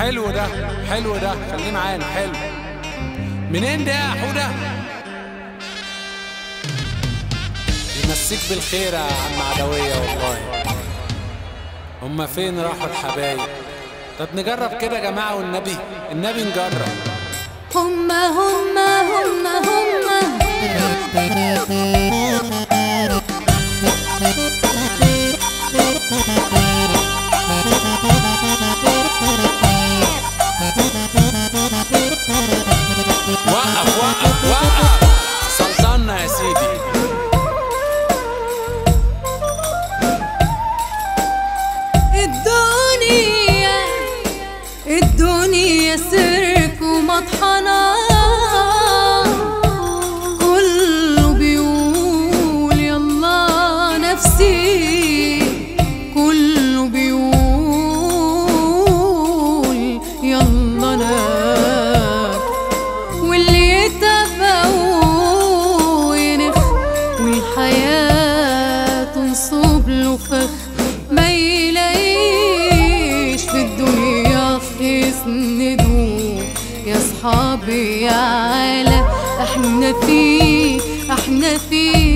حلو ده حلو ده خليه معانا حلو منين ده يا حودة يمسيك بالخير يا عم عدوية والله هما فين راحوا الحبايب طب نجرب كده يا جماعة والنبي النبي نجرب هما هما هما هما وقف وقف وقف سلطنا يا سيدي الدنيا الدنيا سيرك ومطحنة كله بيقول يلا نفسي كله بيقول يلا انا واللي يتبع وينخ والحياة تنصب له فخ ما يلاقيش في الدنيا يسندوه يا صحابي يا عالم احنا فيه احنا فيه